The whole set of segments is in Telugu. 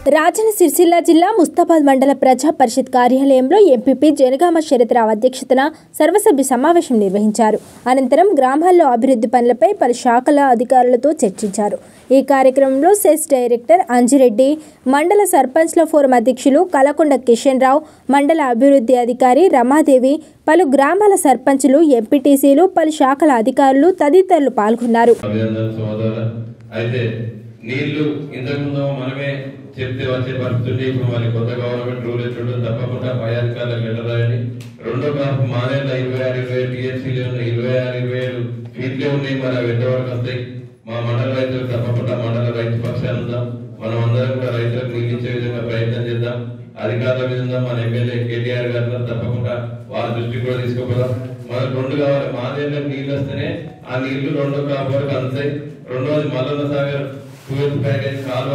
రాజన్న సిరిసిల్ల జిల్లా ముస్తాబాద్ మండల ప్రజా పరిషత్ కార్యాలయంలో ఎంపీపీ జనగామ శరత్రావు అధ్యక్షతన సర్వసభ్య సమావేశం నిర్వహించారు అనంతరం గ్రామాల్లో అభివృద్ధి పనులపై పలు శాఖల అధికారులతో చర్చించారు ఈ కార్యక్రమంలో సెస్ డైరెక్టర్ అంజిరెడ్డి మండల సర్పంచ్ల ఫోరం అధ్యక్షులు కలకొండ కిషన్ రావు మండల అభివృద్ధి అధికారి రమాదేవి పలు గ్రామాల సర్పంచులు ఎంపీటీసీలు పలు శాఖల అధికారులు తదితరులు పాల్గొన్నారు అభినందన సోదరు అయితే నీళ్లు ఇంతకుముందు మనమే చెప్తే వచ్చే పరిస్థితి ఉంటే ఇప్పుడు మళ్ళీ కొత్త గవర్నమెంట్ రూల్ ఎట్లుంటో తప్పకుండా పై అధికారులకు లెటర్ రాయండి రెండో కాపు మానేళ్ళ ఇరవై ఆరు ఇరవై ఏడు టీఎస్సీలు ఉన్నాయి ఇరవై ఆరు ఇరవై ఏడు ఫీట్లే ఉన్నాయి మరి అవి ఎంతవరకు వస్తాయి మా మండల రైతులకు తప్పకుండా మండల రైతు పక్షాలు ఉందాం మనం అందరం కూడా రైతులకు నీళ్ళు ఇచ్చే విధంగా ప్రయత్నం చేద్దాం అధికారుల మీద ఉందాం మన ఎమ్మెల్యే కేటీఆర్ గారు ఉన్నారు. తప్పకుండా వాళ్ళ దృష్టికి కూడా తీసుకుపోదాం మనకు రెండు కావాలి మాదేళ్ళకి నీళ్ళు వస్తేనే ఆ నీళ్లు రెండో కాపు వరకు అందుతాయి రెండోది మల్లన్న సాగర్ టూవెల్త్ ప్యాకేజ్ కాలువ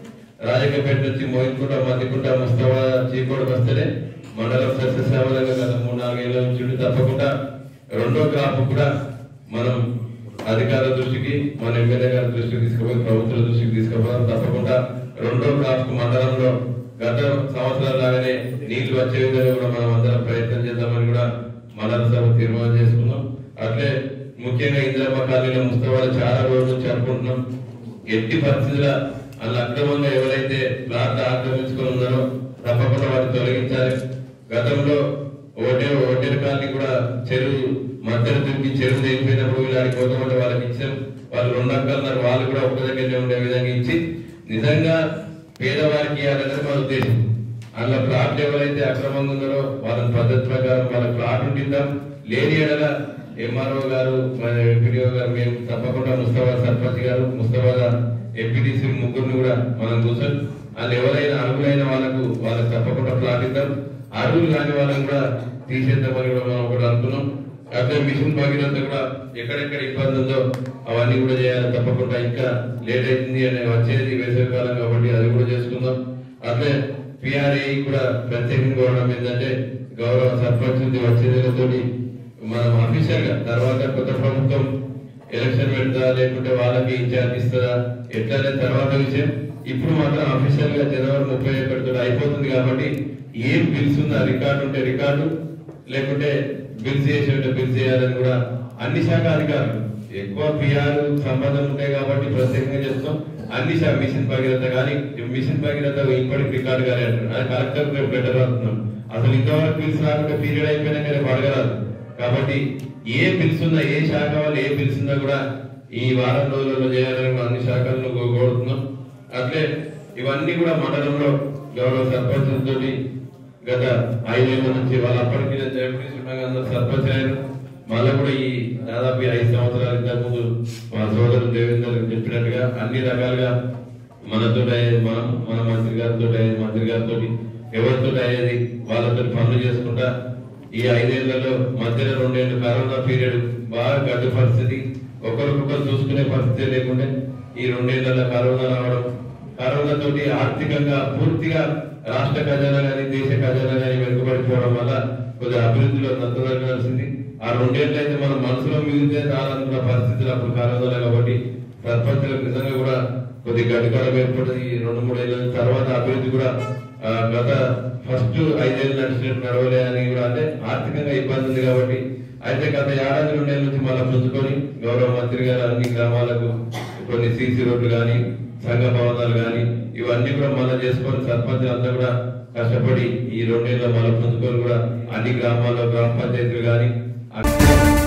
రాజకపేట నుంచి మోయిన్కుంట మధ్యకుంట ముస్తవా చీకోడికి వస్తేనే మండలం సస్యశ్యామలంగా గత మూడు నాలుగేళ్ల నుంచి ఉండి తప్పకుండా రెండో క్రాప్ కూడా మనం అధికారుల దృష్టికి మన ఎమ్మెల్యే గారి దృష్టికి తీసుకుపోయి ప్రభుత్వ దృష్టికి తీసుకుపోవడం తప్పకుండా రెండో క్రాప్ మండలంలో గత సంవత్సరాల లాగానే నీళ్లు వచ్చే విధంగా కూడా మనం అందరం ప్రయత్నం చేద్దామని కూడా మండల సభ తీర్మానం చేసుకున్నాం అట్లే ముఖ్యంగా ఇందిరమ్మ కాలనీలో ముస్తవాలు చాలా రోజుల నుంచి అనుకుంటున్నాం ఎట్టి పరిస్థితుల వాళ్ళ అక్రమంగా ఎవరైతే ప్లాట్ ఆక్రమించుకొని ఉన్నారో తప్పకుండా వాటిని తొలగించాలి గతంలో ఓటే ఓటేరు కాలనీ కూడా చెరువు మధ్యలో దుక్కి చెరువు తెగిపోయినప్పుడు వీళ్ళకి పోతామంటే వాళ్ళకి ఇచ్చాం వాళ్ళు రెండు అక్కలున్నారు వాళ్ళు కూడా ఒక దగ్గరనే ఉండే విధంగా ఇచ్చి నిజంగా పేదవారికి ఇవ్వాలనేది మా ఉద్దేశం అందులో ప్లాట్లు ఎవరైతే అక్రమంగా ఉన్నారో వాళ్ళని పద్ధతి ప్రకారం వాళ్ళ ప్లాట్ ఉంటుందాం లేని ఎడల ఎంఆర్ఓ గారు మన ఎంపీడీఓ గారు మేము తప్పకుండా ముస్తాబాద్ సర్పంచ్ గారు ముస్తాబాద్ ఎంపీటీసీ ముగ్గురిని కూడా మనం కూర్చొని వాళ్ళు ఎవరైనా అర్హులైన వాళ్ళకు వాళ్ళకి తప్పకుండా ప్లాట్ ఇద్దాం అర్హులు కాని వాళ్ళని కూడా తీసేద్దామని కూడా మనం ఒకటి అనుకున్నాం అట్లే మిషన్ భగీరథ కూడా ఎక్కడెక్కడ ఇబ్బంది ఉందో అవన్నీ కూడా చేయాలి తప్పకుండా ఇంకా లేట్ అవుతుంది అని వచ్చేది వేసవికాలం కాబట్టి అది కూడా చేసుకుందాం అట్లే పిఆర్ఏ కూడా ప్రత్యేకంగా కోరడం ఏంటంటే గౌరవ సర్పంచ్ వచ్చేదితోటి మనం అఫీషియల్ గా తర్వాత కొత్త ప్రభుత్వం ఎలక్షన్ పెడతా లేకుంటే వాళ్ళకి ఇన్ఛార్జ్ ఇస్తుందా ఎట్లా అనేది తర్వాత విషయం ఇప్పుడు మాత్రం అఫీషియల్ గా జనవరి ముప్పై ఒకటితో అయిపోతుంది కాబట్టి ఏం బిల్స్ ఉందా రికార్డు ఉంటే రికార్డు లేకుంటే బిల్స్ చేసి ఉంటే బిల్స్ చేయాలని కూడా అన్ని శాఖ అధికారులు ఎక్కువ పిఆర్ సంబంధం ఉంటాయి కాబట్టి ప్రత్యేకంగా చెప్తాం అన్ని శాఖ మిషన్ భగీరథ కానీ మిషన్ భగీరథ ఇప్పటికి రికార్డు కానీ అంటారు అది కలెక్టర్ రేపు లెటర్ రాస్తున్నాం అసలు ఇంతవరకు బిల్స్ రాకుండా పీరియడ్ అయిపోయినాక రేపు అడగరాదు కాబట్టి ఏ బిల్స్ ఉన్నా ఏ శాఖ వాళ్ళు ఏ బిల్స్ ఉన్నా కూడా ఈ వారం రోజులలో చేయాలని కూడా అన్ని శాఖలను కో- కోరుతున్నాం అట్లే ఇవన్నీ కూడా మండలంలో గౌరవ సర్పంచులతోటి గత ఐదేళ్ల నుంచి వాళ్ళ అప్పటికి నేను జడ్పీటీసీ ఉండగా అందరూ సర్పంచ్ అయ్యారు మళ్ళీ కూడా ఈ దాదాపు ఈ ఐదు సంవత్సరాల ఇంతకు ముందు మా సోదరుడు దేవేందర్ చెప్పినట్టుగా అన్ని రకాలుగా మనతో అయ్యేది మనం మన మంత్రి గారితో అయ్యేది మంత్రి గారితో ఎవరితో అయ్యేది వాళ్ళతో పనులు చేసుకుంటా ఈ ఐదేళ్లలో మధ్యలో రెండేళ్ళు కరోనా పీరియడ్ బాగా గడ్డు పరిస్థితి ఒకరికొకరు చూసుకునే పరిస్థితి లేకుండే ఈ రెండేళ్లలో కరోనా రావడం కరోనా తోటి ఆర్థికంగా పూర్తిగా రాష్ట్ర ఖజానా కానీ దేశ ఖజానా కానీ వెనుకబడిపోవడం వల్ల కొద్దిగా అభివృద్ధిలో నత్తదలగాల్సింది ఆ రెండేళ్ళు అయితే మన మనసులో మిగిలితే చాలనుకున్న పరిస్థితులు అప్పుడు కరోనా కాబట్టి సర్పంచులకు నిజంగా కూడా కొద్ది గడ్డకాలం ఏర్పడింది ఈ రెండు మూడు ఏళ్ళ తర్వాత అభివృద్ధి కూడా ఆ, గత ఫస్ట్ ఐదేళ్ళు నడిచినట్టు నడవలే అని కూడా అంటే ఆర్థికంగా ఇబ్బంది ఉంది కాబట్టి అయితే గత ఏడాది రెండేళ్ళ నుంచి మళ్ళీ పుంజుకొని గౌరవ మంత్రి గారు అన్ని గ్రామాలకు కొన్ని సీసీ రోడ్లు కానీ సంఘ భవనాలు కానీ ఇవన్నీ కూడా మళ్ళీ చేసుకొని సర్పంచ్ అంతా కూడా కష్టపడి ఈ రెండేళ్ళ మళ్ళీ పుంజుకొని కూడా అన్ని గ్రామాల్లో గ్రామ పంచాయతీలు కానీ